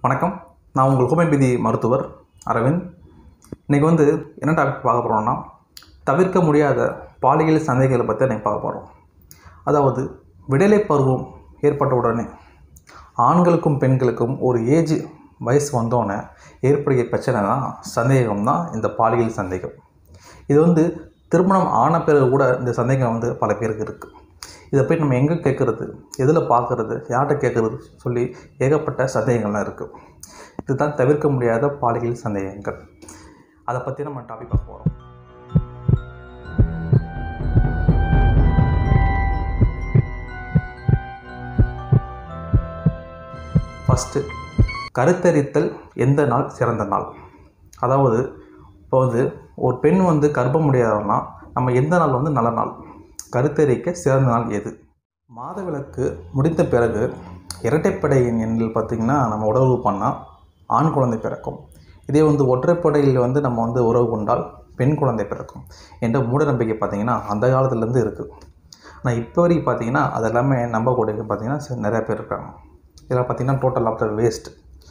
வணக்கம் நான் உங்கள் ஹோமியோபதி மருத்துவர் அரவிந்த் இன்றைக்கி வந்து என்ன டாபிக் பார்க்க போகிறோம்னா தவிர்க்க முடியாத பாலியல் சந்தேகங்களை பற்றி இன்றைக்கி பார்க்க போகிறோம் அதாவது விடலை பருவம் ஏற்பட்ட உடனே ஆண்களுக்கும் பெண்களுக்கும் ஒரு ஏஜ் வயசு வந்தோடனே ஏற்படுகிற பிரச்சனை தான் சந்தேகம் தான் இந்த பாலியல் சந்தேகம் இது வந்து திருமணம் ஆன பிறகு கூட இந்த சந்தேகம் வந்து பல பேருக்கு இருக்குது இதை போய் நம்ம எங்கே கேட்குறது எதில் பார்க்குறது யார்கிட்ட கேட்குறது சொல்லி ஏகப்பட்ட சந்தேகங்கள்லாம் இருக்குது இதுதான் தவிர்க்க முடியாத பாலியல் சந்தேகங்கள் அதை பற்றி நம்ம டாபிக் பார்க்க போகிறோம் ஃபஸ்ட்டு கருத்தரித்தல் எந்த நாள் சிறந்த நாள் அதாவது இப்போ வந்து ஒரு பெண் வந்து கர்ப்பம் முடியாதவனா நம்ம எந்த நாள் வந்து நல்ல நாள் கருத்தரிக்க சிறந்த நாள் எது மாதவிலக்கு முடித்த பிறகு இரட்டைப்படையின் எண்ணில் பார்த்திங்கன்னா நம்ம உறவு பண்ணால் ஆண் குழந்தை பிறக்கும் இதே வந்து ஒற்றைப்படையில் வந்து நம்ம வந்து உறவு கொண்டால் பெண் குழந்தை பிறக்கும் என்ற மூட நம்பிக்கை பார்த்திங்கன்னா அந்த காலத்துலேருந்து இருக்குது ஆனால் இப்போ வரைக்கும் பார்த்திங்கன்னா அது எல்லாமே நம்பக்கூடிய பார்த்திங்கன்னா நிறையா பேர் இருக்காங்க இதெல்லாம் பார்த்திங்கன்னா டோட்டல் ஆஃப் த வேஸ்ட்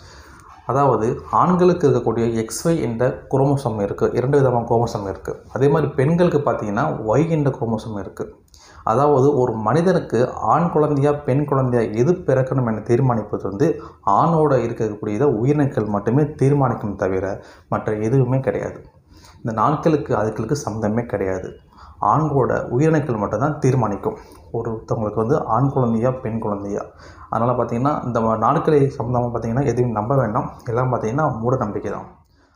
அதாவது ஆண்களுக்கு இருக்கக்கூடிய XY என்ற குரோமோசோம் இருக்குது இரண்டு விதமான குரோமோசோம் இருக்குது அதே மாதிரி பெண்களுக்கு பார்த்தீங்கன்னா ஒய் என்ற குரோமோசோம் இருக்குது அதாவது ஒரு மனிதனுக்கு ஆண் குழந்தையா பெண் குழந்தையா எது பிறக்கணும் என தீர்மானிப்பது வந்து ஆணோட இருக்கக்கூடியதை உயிரினங்கள் மட்டுமே தீர்மானிக்கும் தவிர மற்ற எதுவுமே கிடையாது இந்த நாட்களுக்கு அதுக்களுக்கு சம்மந்தமே கிடையாது ஆண்களோட உயிரணுக்கள் மட்டும்தான் தீர்மானிக்கும் ஒருத்தவங்களுக்கு வந்து ஆண் குழந்தையா பெண் குழந்தையா அதனால் பார்த்திங்கன்னா இந்த நாட்களை சம்மந்தமாக பார்த்திங்கன்னா எதையும் நம்ப வேண்டாம் எல்லாம் பார்த்திங்கன்னா மூட நம்பிக்கை தான்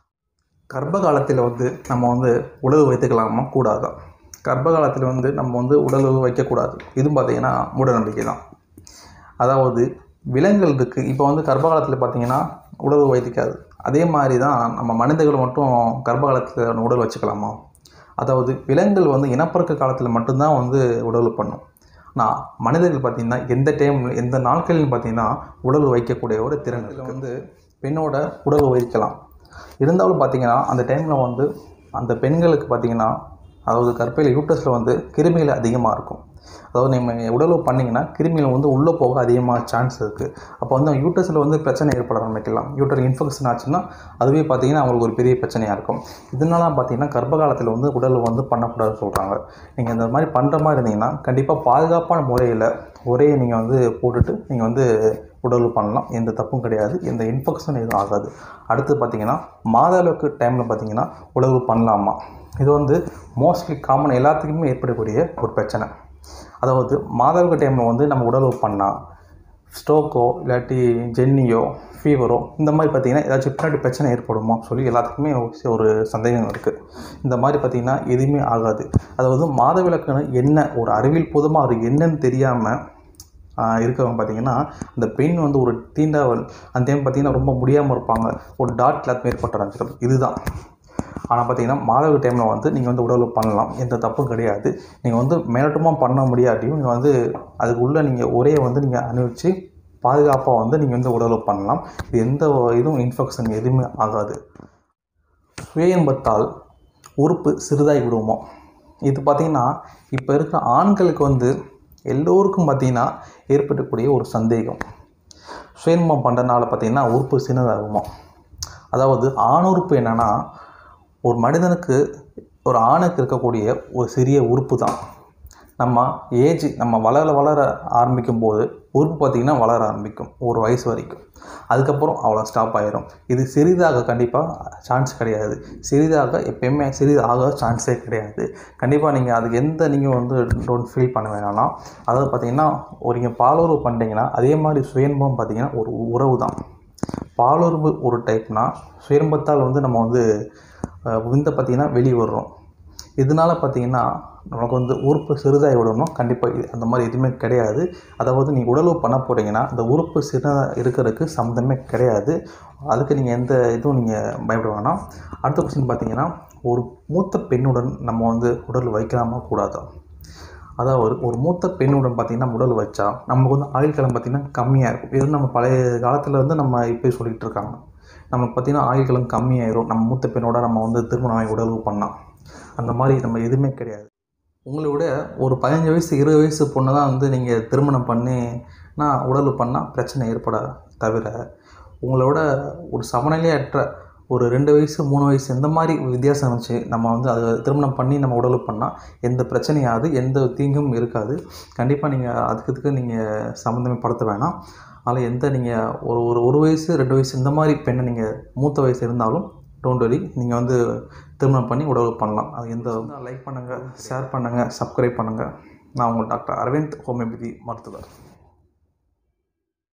கர்ப்ப காலத்தில் வந்து நம்ம வந்து உடல் வைத்துக்கலாமா கூடாதா கர்ப்ப காலத்தில் வந்து நம்ம வந்து உடல் வைக்கக்கூடாது இதுவும் பார்த்திங்கன்னா மூட நம்பிக்கை தான் அதாவது விலங்குகள் இருக்குது இப்போ வந்து கர்ப்ப காலத்தில் பார்த்திங்கன்னா உடல் வைத்திக்காது அதே மாதிரி தான் நம்ம மனிதர்கள் மட்டும் கர்ப்ப காலத்தில் உடல் வச்சுக்கலாமா அதாவது விலங்குகள் வந்து இனப்பெருக்க காலத்தில் மட்டும்தான் வந்து உடல் பண்ணும் ஆனால் மனிதர்கள் பார்த்திங்கன்னா எந்த டைமில் எந்த நாட்களில் பார்த்திங்கன்னா உடல் வைக்கக்கூடிய ஒரு திறன் இதில் வந்து பெண்ணோட உடல் வைக்கலாம் இருந்தாலும் பார்த்திங்கன்னா அந்த டைமில் வந்து அந்த பெண்களுக்கு பார்த்திங்கன்னா அதாவது கர்ப்பையில் யூட்டஸில் வந்து கிருமிகள் அதிகமாக இருக்கும் அதாவது நம்ம உடலுறவு பண்ணிங்கன்னா கிருமிகள் வந்து உள்ளே போக அதிகமாக சான்ஸ் இருக்குது அப்போ வந்து யூட்டஸில் வந்து பிரச்சனை ஏற்பட ஆரம்பிக்கலாம் யூட்டர் இன்ஃபெக்ஷன் ஆச்சுன்னா அதுவே பார்த்திங்கன்னா அவங்களுக்கு ஒரு பெரிய பிரச்சனையாக இருக்கும் இதனால பார்த்திங்கன்னா கர்ப்ப காலத்தில் வந்து உடல் வந்து பண்ணக்கூடாதுன்னு சொல்கிறாங்க நீங்கள் இந்த மாதிரி பண்ணுற மாதிரி இருந்தீங்கன்னா கண்டிப்பாக பாதுகாப்பான முறையில் ஒரே நீங்கள் வந்து போட்டுட்டு நீங்கள் வந்து உடல் பண்ணலாம் எந்த தப்பும் கிடையாது எந்த இன்ஃபெக்ஷன் எதுவும் ஆகாது அடுத்து பார்த்திங்கன்னா மாதளவுக்கு டைமில் பார்த்திங்கன்னா உடல் பண்ணலாமா இது வந்து மோஸ்ட்லி காமன் எல்லாத்துக்குமே ஏற்படக்கூடிய ஒரு பிரச்சனை அதாவது மாதவிலக்கு டைமில் வந்து நம்ம உடல் பண்ணால் ஸ்ட்ரோக்கோ இல்லாட்டி ஜென்னியோ ஃபீவரோ இந்த மாதிரி பார்த்திங்கன்னா ஏதாச்சும் பின்னாடி பிரச்சனை ஏற்படுமோ சொல்லி எல்லாத்துக்குமே ஒரு சந்தேகம் இருக்குது இந்த மாதிரி பார்த்திங்கன்னா எதுவுமே ஆகாது அதாவது மாதவிலக்குன்னு என்ன ஒரு அறிவியல் பூதமாக அது என்னன்னு தெரியாமல் இருக்கவங்க பார்த்திங்கன்னா அந்த பெண் வந்து ஒரு தீண்டாவல் அந்த டைம் பார்த்திங்கன்னா ரொம்ப முடியாமல் இருப்பாங்க ஒரு டாட் கிளாத் ஏற்பட்ட ஆரம்பிச்சிடும் இதுதான் ஆனால் பார்த்தீங்கன்னா மாதவிட டைமில் வந்து நீங்கள் வந்து உடல் பண்ணலாம் எந்த தப்பும் கிடையாது நீங்கள் வந்து மேலோட்டமாக பண்ண முடியாட்டியும் நீங்கள் வந்து அதுக்குள்ளே நீங்கள் ஒரே வந்து நீங்கள் அணிவிச்சு பாதுகாப்பாக வந்து நீங்கள் வந்து உடல் பண்ணலாம் இது எந்த இதுவும் இன்ஃபெக்ஷன் எதுவுமே ஆகாது சுய இன்பத்தால் உறுப்பு சிறிதாகி விடுவோமோ இது பார்த்திங்கன்னா இப்போ இருக்கிற ஆண்களுக்கு வந்து எல்லோருக்கும் பார்த்திங்கன்னா ஏற்படக்கூடிய ஒரு சந்தேகம் சுயன்பம் பண்ணுறதுனால பார்த்திங்கன்னா உறுப்பு சின்னதாகுமா அதாவது ஆணுறுப்பு என்னென்னா ஒரு மனிதனுக்கு ஒரு ஆணுக்கு இருக்கக்கூடிய ஒரு சிறிய உறுப்பு தான் நம்ம ஏஜ் நம்ம வளர வளர ஆரம்பிக்கும் போது உறுப்பு பார்த்திங்கன்னா வளர ஆரம்பிக்கும் ஒரு வயசு வரைக்கும் அதுக்கப்புறம் அவ்வளோ ஸ்டாப் ஆகிரும் இது சிறிதாக கண்டிப்பாக சான்ஸ் கிடையாது சிறிதாக எப்பயுமே சிறிதாக சான்ஸே கிடையாது கண்டிப்பாக நீங்கள் அதுக்கு எந்த நீங்கள் வந்து டோன்ட் ஃபீல் பண்ண வேணாம்னா அதாவது பார்த்திங்கன்னா ஒரு நீங்கள் பாலுறவு பண்ணுறீங்கன்னா அதே மாதிரி சுயன்பம் பார்த்திங்கன்னா ஒரு உறவு தான் பாலுறவு ஒரு டைப்னா சுயன்பத்தால் வந்து நம்ம வந்து விந்தை பார்த்திங்கன்னா வெளியே வர்றோம் இதனால் பார்த்திங்கன்னா நமக்கு வந்து உறுப்பு சிறிதாகி விடணும் கண்டிப்பாக அந்த மாதிரி எதுவுமே கிடையாது அதாவது நீங்கள் உடலுறவு பண்ண போகிறீங்கன்னா அந்த உறுப்பு சிறிதாக இருக்கிறதுக்கு சம்மந்தமே கிடையாது அதுக்கு நீங்கள் எந்த இதுவும் நீங்கள் பயப்பட வேணாம் அடுத்த கொஸ்டின் பார்த்தீங்கன்னா ஒரு மூத்த பெண்ணுடன் நம்ம வந்து உடல் வைக்கலாமா கூடாதா அதாவது ஒரு மூத்த பெண்ணுடன் பார்த்திங்கன்னா உடல் வச்சா நமக்கு வந்து ஆயுள் காலம் பார்த்திங்கன்னா கம்மியாக இருக்கும் இது நம்ம பழைய காலத்தில் வந்து நம்ம இப்போ சொல்லிகிட்டு இருக்காங்க நமக்கு பார்த்திங்கன்னா ஆயுள் காலம் கம்மியாயிரும் நம்ம மூத்த பெண்ணோட நம்ம வந்து திருமணம் உடல் பண்ணால் அந்த மாதிரி நம்ம எதுவுமே கிடையாது உங்களை விட ஒரு பதினஞ்சு வயசு இருபது வயசு பொண்ணு தான் வந்து நீங்கள் திருமணம் பண்ணி நான் உடல் பண்ணால் பிரச்சனை ஏற்பட தவிர உங்களோட ஒரு சமநிலையற்ற ஒரு ரெண்டு வயசு மூணு வயசு இந்த மாதிரி வித்தியாசம் இருந்துச்சு நம்ம வந்து அதை திருமணம் பண்ணி நம்ம உடலுக்கு பண்ணால் எந்த பிரச்சனையாது எந்த தீங்கும் இருக்காது கண்டிப்பாக நீங்கள் அதுக்கு இதுக்கு நீங்கள் சம்மந்தமே படுத்த வேணாம் அதில் எந்த நீங்கள் ஒரு ஒரு ஒரு வயசு ரெண்டு வயசு இந்த மாதிரி பெண்ணை நீங்கள் மூத்த வயசு இருந்தாலும் டோன்ட் வரி நீங்கள் வந்து திருமணம் பண்ணி உடலுக்கு பண்ணலாம் அது எந்த லைக் பண்ணுங்கள் ஷேர் பண்ணுங்கள் சப்ஸ்கிரைப் பண்ணுங்கள் நான் உங்கள் டாக்டர் அரவிந்த் ஹோமியோபதி மருத்துவர்